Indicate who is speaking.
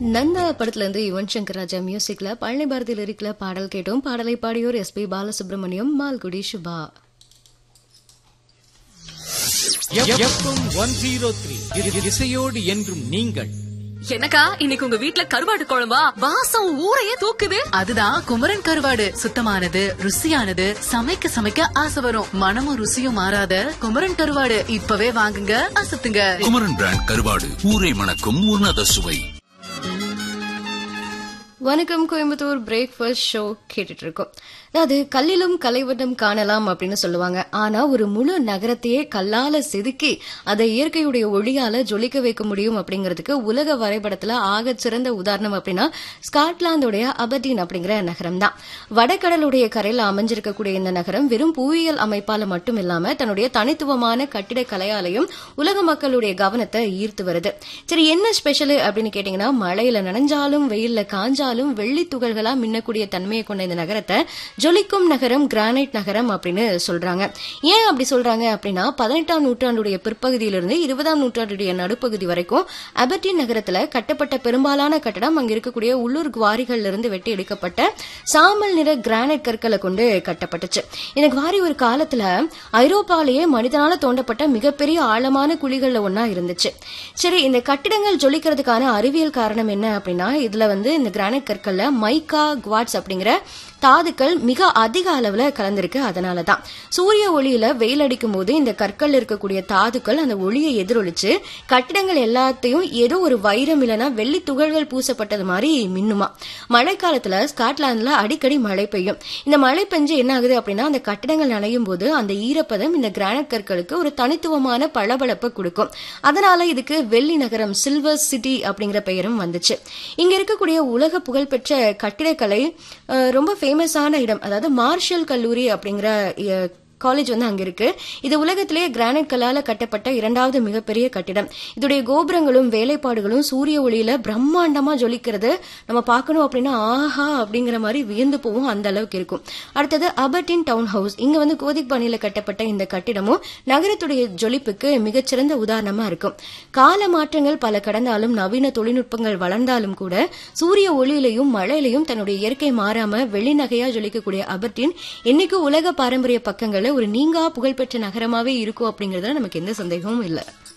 Speaker 1: நந்தா படத்துல இருந்து யுவன் சங்கர் ராஜா மியூசிக்ல பழனி பாரதி லிரிக்ல பாடல் கேட்டோம் பாடலை பாடியோர் S P Balasubrahmanyam Malgudi Subha
Speaker 2: FM one zero three இசையோடு என்றும் நீங்கள்
Speaker 3: என்னக்கா இன்னைக்கு உங்க வீட்ல கருவாடு குழம்பா வாசம் ஊரையே தூக்குது
Speaker 4: அதுதான் குமரன் கருவாடு சுத்தமானது ருசியானது சமைக்க சமைக்க ஆசை வரும் மனமும் ருசியும் மாறாத குமரன் கருவாடு இப்பவே வாங்குங்க அசத்துங்க
Speaker 5: குமரன் பிராண்ட் கருவாடு ஊரை மணக்கும் உன்னத சுவை
Speaker 1: வணக்கம் கோயம்புத்தூர் பிரேக்ஃபாஸ்ட் ஷோ கேட்டுட்டு இருக்கோம் அதாவது கல்லிலும் கலைவண்ணம் காணலாம் அப்படின்னு சொல்லுவாங்க ஆனா ஒரு முழு நகரத்தையே கல்லால செதுக்கி அதை இயற்கையுடைய ஒளியால ஜொலிக்க வைக்க முடியும் அப்படிங்கிறதுக்கு உலக வரைபடத்துல ஆக சிறந்த உதாரணம் அப்படின்னா ஸ்காட்லாந்துடைய அபர்டீன் அப்படிங்கிற நகரம் தான் வடகடலுடைய கரையில அமைஞ்சிருக்கக்கூடிய இந்த நகரம் வெறும் புவியியல் அமைப்பால மட்டும் இல்லாம தன்னுடைய தனித்துவமான கட்டிட கலையாலையும் உலக மக்களுடைய கவனத்தை ஈர்த்து வருது சரி என்ன ஸ்பெஷல் அப்படின்னு கேட்டீங்கன்னா மழையில நனைஞ்சாலும் வெயில்ல காஞ்சாலும் வெள்ளி துகள்களா மின்னக்கூடிய தன்மையை கொண்ட இந்த நகரத்தை ஜொலிக்கும் நகரம் கிரானைட் நகரம் அப்படின்னு சொல்றாங்க ஏன் அப்படி சொல்றாங்க அப்படின்னா பதினெட்டாம் நூற்றாண்டுடைய பிற்பகுதியிலிருந்து இருபதாம் நூற்றாண்டுடைய நடுப்பகுதி வரைக்கும் அபர்டீன் நகரத்துல கட்டப்பட்ட பெரும்பாலான கட்டடம் அங்க இருக்கக்கூடிய உள்ளூர் குவாரிகள்ல இருந்து வெட்டி எடுக்கப்பட்ட சாம்பல் நிற கிரானைட் கற்களை கொண்டு கட்டப்பட்டுச்சு இந்த குவாரி ஒரு காலத்துல ஐரோப்பாலேயே மனிதனால தோண்டப்பட்ட மிகப்பெரிய ஆழமான குழிகள்ல ஒன்னா இருந்துச்சு சரி இந்த கட்டிடங்கள் ஜொலிக்கிறதுக்கான அறிவியல் காரணம் என்ன அப்படின்னா இதுல வந்து இந்த கிரானைட் கற்கள்ல மைக்கா குவாட்ஸ் அப்படிங்கிற தாதுக்கள் மிக அதிக அளவுல கலந்திருக்கு அதனால தான் சூரிய ஒளியில வெயில் அடிக்கும் போது இந்த கற்கள் இருக்கக்கூடிய தாதுக்கள் அந்த ஒளியை எதிரொலிச்சு கட்டிடங்கள் எல்லாத்தையும் ஏதோ ஒரு வைரம் இல்லைன்னா வெள்ளி துகள்கள் பூசப்பட்டது மாதிரி மின்னுமா மழைக்காலத்துல ஸ்காட்லாந்துல அடிக்கடி மழை பெய்யும் இந்த மழை பெஞ்சு என்ன ஆகுது அப்படின்னா அந்த கட்டிடங்கள் நனையும் போது அந்த ஈரப்பதம் இந்த கிரானைட் கற்களுக்கு ஒரு தனித்துவமான பளபளப்பை கொடுக்கும் அதனால இதுக்கு வெள்ளி நகரம் சில்வர் சிட்டி அப்படிங்கிற பெயரும் வந்துச்சு இங்க இருக்கக்கூடிய உலக புகழ்பெற்ற கட்டிடக்கலை அஹ், ரொம்ப ஃபேமஸான இடம் அதாவது மார்ஷல் கல்லூரி அப்படிங்கிற அஹ், காலேஜ் வந்து அங்க இருக்கு இது உலகத்திலேயே கிரானைட் கல்லால கட்டப்பட்ட இரண்டாவது மிகப்பெரிய கட்டிடம் இதோடைய கோபுரங்களும் வேலைப்பாடுகளும் சூரிய ஒளியில பிரம்மாண்டமா ஜொலிக்கிறது நம்ம பார்க்கணும் அப்படின்னா ஆஹா அப்படிங்கிற மாதிரி வியந்து போவோம் அந்த அளவுக்கு இருக்கும் அடுத்தது அபர்டின் டவுன் ஹவுஸ் இங்க வந்து கோதிக் பாணியில கட்டப்பட்ட இந்த கட்டிடமும் நகரத்துடைய ஜொலிப்புக்கு மிகச்சிறந்த உதாரணமா இருக்கும் கால மாற்றங்கள் பல கடந்தாலும் நவீன தொழில்நுட்பங்கள் வளர்ந்தாலும் கூட சூரிய ஒளியிலையும் மழையிலையும் தன்னுடைய இயற்கை மாறாம வெளிநகையா ஜொலிக்கக்கூடிய அபர்டின் என்னைக்கு உலக பாரம்பரிய பக்கங்கள்ல ஒரு நீங்கா புகழ்பெற்ற நகரமாவே இருக்கும் அப்படிங்கறதுல நமக்கு எந்த சந்தேகமும் இல்லை